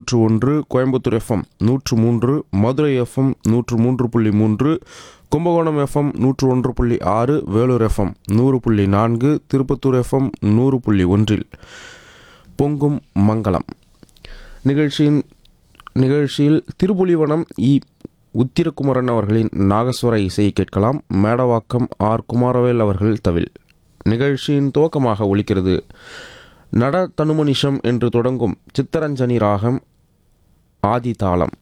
நூற்று ஒன்று கோயம்புத்தூர் எஃப்எம் நூற்று மூன்று மதுரை எஃப்எம் நூற்று மூன்று புள்ளி மூன்று கும்பகோணம் எஃப்எம் நூற்று ஒன்று புள்ளி ஆறு வேலூர் எஃப்எம் நூறு புள்ளி நான்கு திருப்பத்தூர் எஃப்எம் நூறு புள்ளி ஒன்றில் பொங்கும் மங்களம் நிகழ்ச்சியின் நிகழ்ச்சியில் திருப்புலிவனம் இ உத்திரகுமரன் அவர்களின் நாகஸ்வர இசையை கேட்கலாம் மேடவாக்கம் ஆர் குமாரவேல் அவர்கள் தவில் நிகழ்ச்சியின் துவக்கமாக ஒலிக்கிறது நட தனுமனிஷம் என்று தொடங்கும் சித்தரஞ்சனி ராகம் ஆதி தாளம்